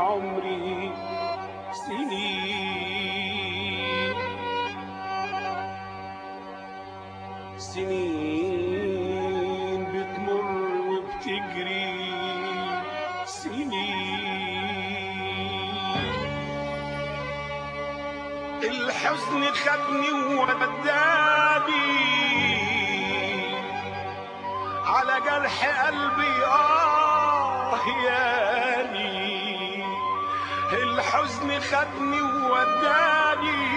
عمري سنين سنين بتمر وبتجري سنين الحزن خدني ووداني على جرح قلبي آه ياني الحزن خدني ووداني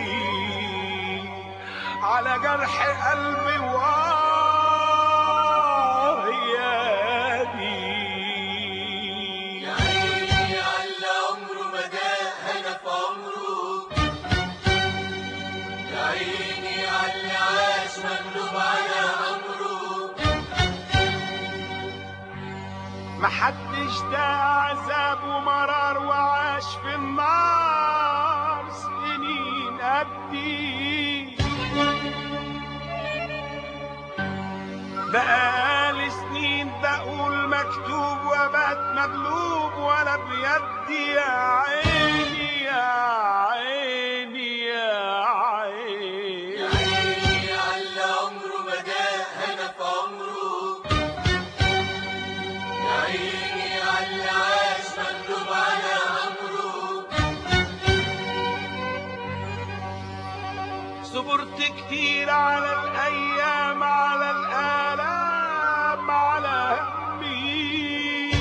على جرح قلبي وآه ياني يا عيني على عمره ما جاء هنا في عمره يا عيني على عاش مغلوب على أمره محدش ده عذاب ومرار وعاش في النار سنين قدي بقالي سنين بقول مكتوب وبات مغلوب ولا بيدي يا عيني يا عيني يا يا عيني عيني على عمره ما جاء هنا في عمره يا عيني على عاش مغلوب على أمره صبرت كتير على الأيام على الآلام على همي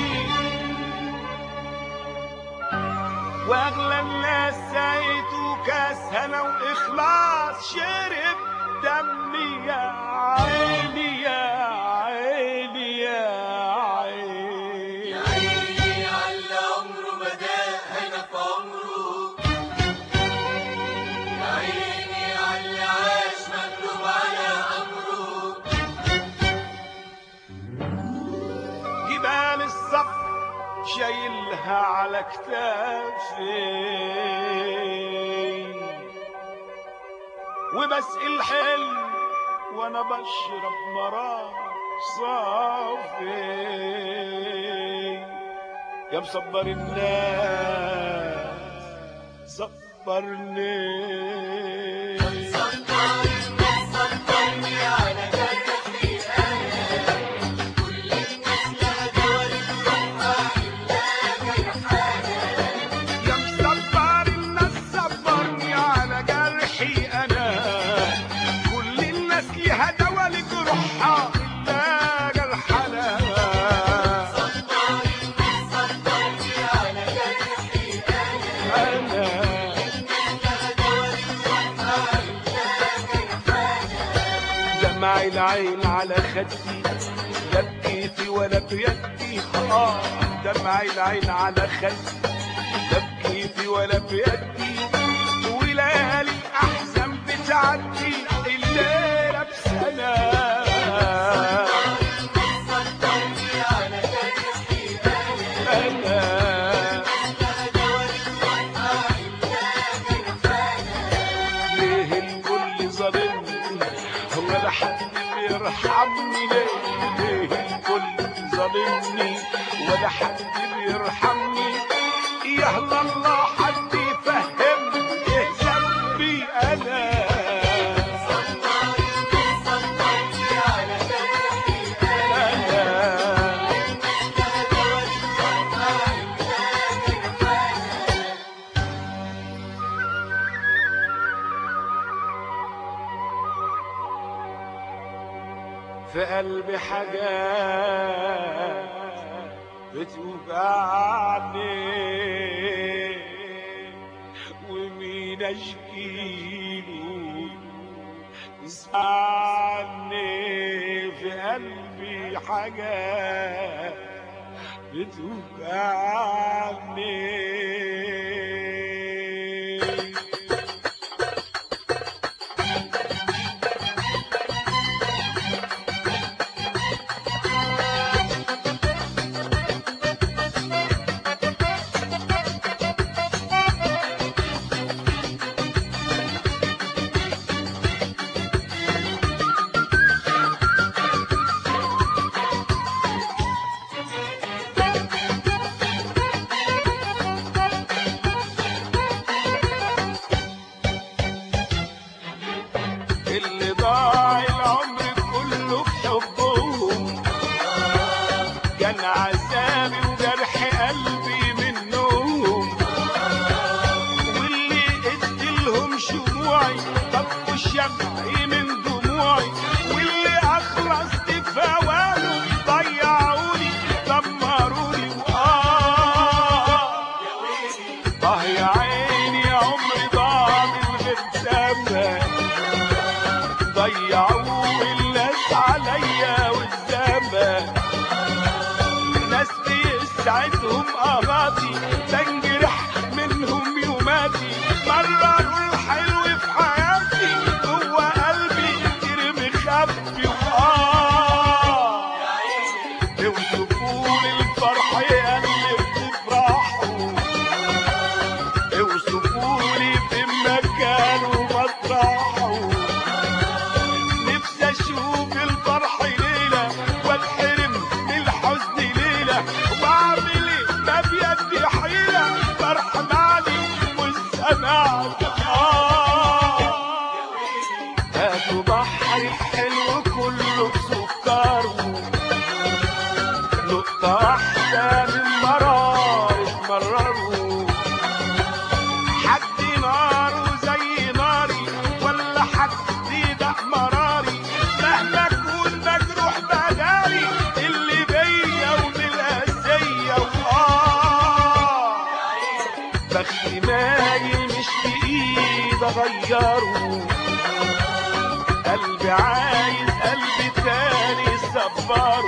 وأغلى الناس سايته كاس هنا وإخلاص شرب دمي يا عيني يا عيني يا عيني يا عيني على عمره ما جاء هنا في عمره يا عيني على عاش مغلوب على أمره جبال الصف شايلها على كتافي وبسقي الحلم وانا بشرب مرار صافي يا مصبر الناس صبرني صبرني على جرحي أنا كل الناس لها دول الصفحة إلا جرحانا يا مصبر الناس صبرني على جرحي انا كل الناس ليها دوا لجروحها الا جرحنا صبرني على جرحي أنا انا دمع العين على خدي لا بكيفي ولا بيدي اه دمع العين على خدي لا بكيفي ولا بيدي وليالي الاحزان بتعدي الليله بسنه صبرني على جرحي أنا انا ليه الكل ظالمني ولا حد بيرحمني ليه ليه الكل ظالمني ولا حد بيرحمني يا الله حد يفهمني ايه ذنبي انا صبرني على جرحي انا في قلبي حاجات بتوجعني ومين اشكيله اسمعني في قلبي حاجات بتوجعني اه يا عيني عمري ضاع من غير سبب ضيعوا الناس عليا والزمن ناس بيسعدهم قراضي تنجرح منهم يوماتي مرروا الحلو في حياتي جوه قلبي كتير مخبي وآه اوصفوا لي الفرح يا اللي بتفرحوا اوصفوا لي في مكان ومطرحه نفسي اشوف الفرح ليله والحرم من الحزن ليله واعمل ايه ما بيدي حيله فرح معلي والسماع آه هاتوا بحر حلو كله بسكره نقطة واحدة من مرار مرروا حد ناره زي ناري ولا حد ده مراري مهما اكون مجروح بداري اللي بيا وبالقاسية وآه بختي مايل مش بإيد أغيره قلبي عايز قلبي تاني صبره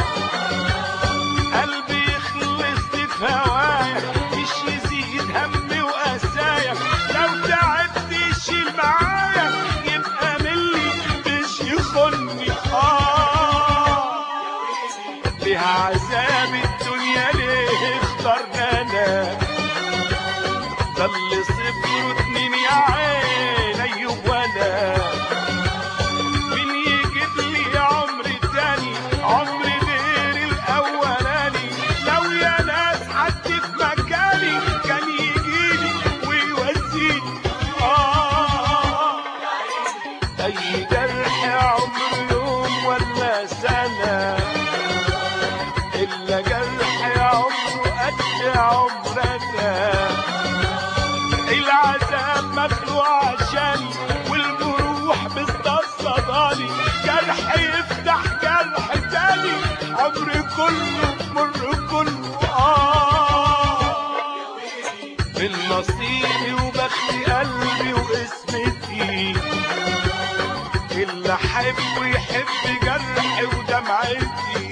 قلبي يخلص في هوايا مش يزيد همي وقسايا لو تعبت يشيل معايا يبقى ملي مش يخني اه ليها عذاب الدنيا ليه اخترنا انا ده اللي صفر اتنين يا عين ايوب وانا مين يجيب لي عمر تاني عمر غير الاولاني لو يا ناس حد في مكاني كان يجيلي ويوزيني اه اي جرح عمر يوم ولا سنه الا جرح عمره قد عمرنا العذاب مخلوق عشاني والجروح مستصداني جرح يفتح جرح تاني عمري كله مر كله اه من نصيبي وبختي قلبي واسمتي اللي احبه يحب جرحي ودمعتي